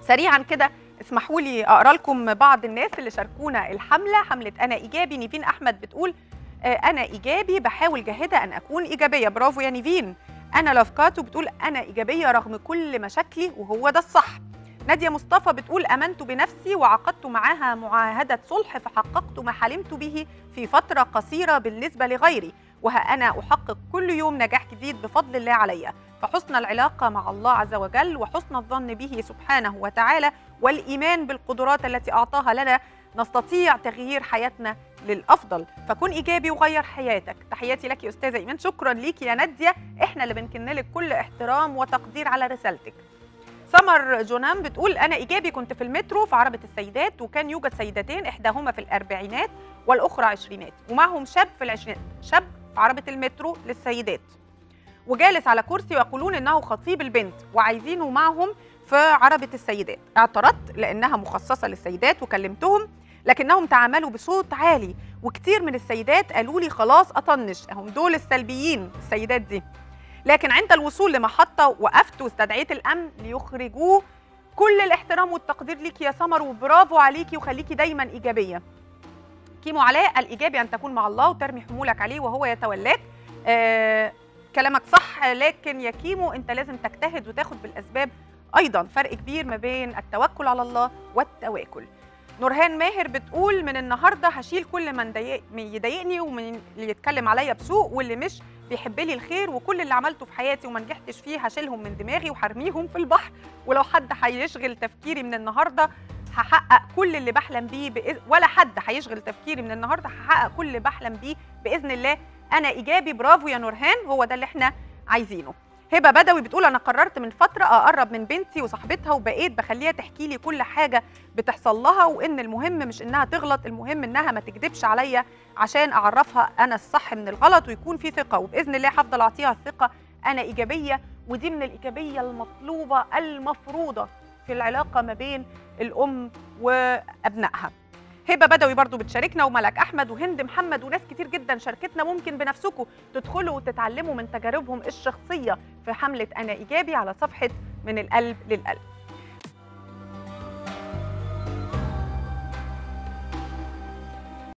سريعا كده اسمحوا لي اقرا لكم بعض الناس اللي شاركونا الحمله حمله انا ايجابي نيفين احمد بتقول آه، انا ايجابي بحاول جاهده ان اكون ايجابيه برافو يا نيفين انا لافكاتو بتقول انا ايجابيه رغم كل مشاكلي وهو ده الصح ناديه مصطفى بتقول امنت بنفسي وعقدت معاها معاهده صلح فحققت ما حلمت به في فتره قصيره بالنسبه لغيري وها انا احقق كل يوم نجاح جديد بفضل الله عليا فحسن العلاقه مع الله عز وجل وحسن الظن به سبحانه وتعالى والايمان بالقدرات التي اعطاها لنا نستطيع تغيير حياتنا للافضل فكن ايجابي وغير حياتك تحياتي لك يا استاذه ايمان شكرا ليكي يا ناديه احنا اللي بنكن لك كل احترام وتقدير على رسالتك سمر جونام بتقول انا ايجابي كنت في المترو في عربه السيدات وكان يوجد سيدتين احداهما في الاربعينات والاخرى عشرينات ومعهم شاب في العشرينات شاب في عربه المترو للسيدات وجالس على كرسي ويقولون انه خطيب البنت وعايزينه معهم في عربه السيدات اعترضت لانها مخصصه للسيدات وكلمتهم لكنهم تعاملوا بصوت عالي وكتير من السيدات قالوا لي خلاص اطنش هم دول السلبيين السيدات دي لكن عند الوصول لمحطه وقفت واستدعيت الامن ليخرجوه كل الاحترام والتقدير ليكي يا سمر وبرافو عليكي وخليكي دايما ايجابيه كيمو علاء الايجابي ان تكون مع الله وترمي حمولك عليه وهو يتولاك آه كلامك صح لكن يا كيمو انت لازم تجتهد وتاخد بالاسباب ايضا فرق كبير ما بين التوكل على الله والتواكل نورهان ماهر بتقول من النهارده هشيل كل من ضايق- من يضايقني ومن اللي يتكلم عليا بسوء واللي مش بيحب لي الخير وكل اللي عملته في حياتي وما نجحتش فيه هشيلهم من دماغي وهرميهم في البحر ولو حد هيشغل تفكيري من النهارده هحقق كل اللي بحلم بيه بإذ... ولا حد هيشغل تفكيري من النهارده هحقق كل اللي بحلم بيه باذن الله انا ايجابي برافو يا نورهان هو ده اللي احنا عايزينه هبه بدوي بتقول انا قررت من فتره اقرب من بنتي وصاحبتها وبقيت بخليها تحكي لي كل حاجه بتحصل لها وان المهم مش انها تغلط المهم انها ما تكذبش عليا عشان اعرفها انا الصح من الغلط ويكون في ثقه وباذن الله هفضل اعطيها الثقه انا ايجابيه ودي من الايجابيه المطلوبه المفروضه في العلاقه ما بين الام وابنائها هبه بدوي برضو بتشاركنا وملك احمد وهند محمد وناس كتير جدا شاركتنا ممكن بنفسكم تدخلوا وتتعلموا من تجاربهم الشخصيه في حمله انا ايجابي على صفحه من القلب للقلب